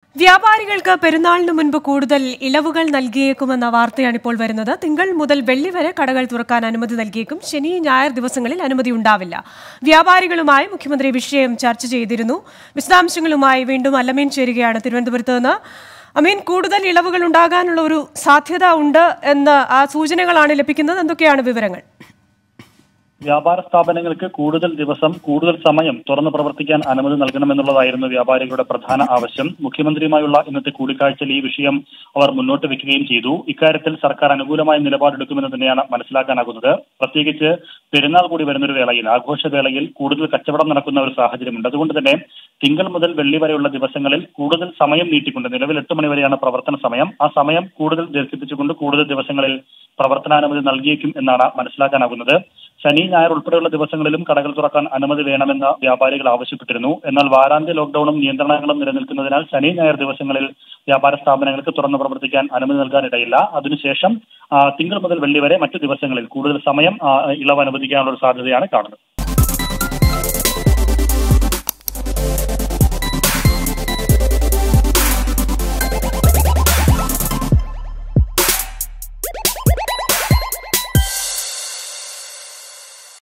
വ്യാപാരികൾക്ക് പെരുന്നാളിന് മുൻപ് കൂടുതൽ ഇളവുകൾ നൽകിയേക്കുമെന്ന വാർത്തയാണ് ഇപ്പോൾ വരുന്നത് തിങ്കൾ മുതൽ വെള്ളി വരെ കടകൾ തുറക്കാൻ അനുമതി നൽകിയേക്കും ശനി ഞായർ ദിവസങ്ങളിൽ അനുമതി ഉണ്ടാവില്ല വ്യാപാരികളുമായി മുഖ്യമന്ത്രി വിഷയം ചർച്ച ചെയ്തിരുന്നു വിശദാംശങ്ങളുമായി വീണ്ടും അല്ലമീൻ ചേരുകയാണ് തിരുവനന്തപുരത്ത് നിന്ന് അമീൻ കൂടുതൽ ഇളവുകൾ ഉണ്ടാകാനുള്ള ഒരു സാധ്യത ഉണ്ട് എന്ന ആ സൂചനകളാണ് ലഭിക്കുന്നത് എന്തൊക്കെയാണ് വിവരങ്ങൾ വ്യാപാര സ്ഥാപനങ്ങൾക്ക് കൂടുതൽ ദിവസം കൂടുതൽ സമയം തുറന്നു പ്രവർത്തിക്കാൻ അനുമതി നൽകണമെന്നുള്ളതായിരുന്നു വ്യാപാരികളുടെ പ്രധാന ആവശ്യം മുഖ്യമന്ത്രിയുമായുള്ള ഇന്നത്തെ കൂടിക്കാഴ്ചയിൽ ഈ വിഷയം അവർ മുന്നോട്ട് വെക്കുകയും ചെയ്തു ഇക്കാര്യത്തിൽ സർക്കാർ അനുകൂലമായ നിലപാടെടുക്കുമെന്ന് തന്നെയാണ് മനസ്സിലാക്കാനാകുന്നത് പ്രത്യേകിച്ച് പെരുന്നാൾ കൂടി വരുന്നൊരു വേളയിൽ ആഘോഷവേളയിൽ കൂടുതൽ കച്ചവടം നടക്കുന്ന ഒരു സാഹചര്യമുണ്ട് അതുകൊണ്ട് തന്നെ തിങ്കൾ മുതൽ വെള്ളി വരെയുള്ള ദിവസങ്ങളിൽ കൂടുതൽ സമയം നീട്ടിക്കൊണ്ട് നിലവിൽ എട്ട് മണി വരെയാണ് പ്രവർത്തന സമയം ആ സമയം കൂടുതൽ ദീർഘിപ്പിച്ചുകൊണ്ട് കൂടുതൽ ദിവസങ്ങളിൽ പ്രവർത്തനാനുമതി നൽകിയേക്കും എന്നാണ് മനസ്സിലാക്കാനാകുന്നത് ശനി ഞായർ ഉൾപ്പെടെയുള്ള ദിവസങ്ങളിലും കടകൾ തുറക്കാൻ അനുമതി വേണമെന്ന് വ്യാപാരികൾ ആവശ്യപ്പെട്ടിരുന്നു എന്നാൽ വാരാന്ത്യ ലോക്ഡൌണും നിയന്ത്രണങ്ങളും നിലനിൽക്കുന്നതിനാൽ ശനി ഞായർ ദിവസങ്ങളിൽ വ്യാപാര സ്ഥാപനങ്ങൾക്ക് തുറന്നു പ്രവർത്തിക്കാൻ അനുമതി നൽകാനിടയില്ല അതിനുശേഷം ആ, തിങ്കൾ മുതൽ വെള്ളി വരെ മറ്റു ദിവസങ്ങളിൽ കൂടുതൽ സമയം ആ, ഇളവ് അനുവദിക്കാനുള്ള ഒരു സാധ്യതയാണ് കാണുന്നത്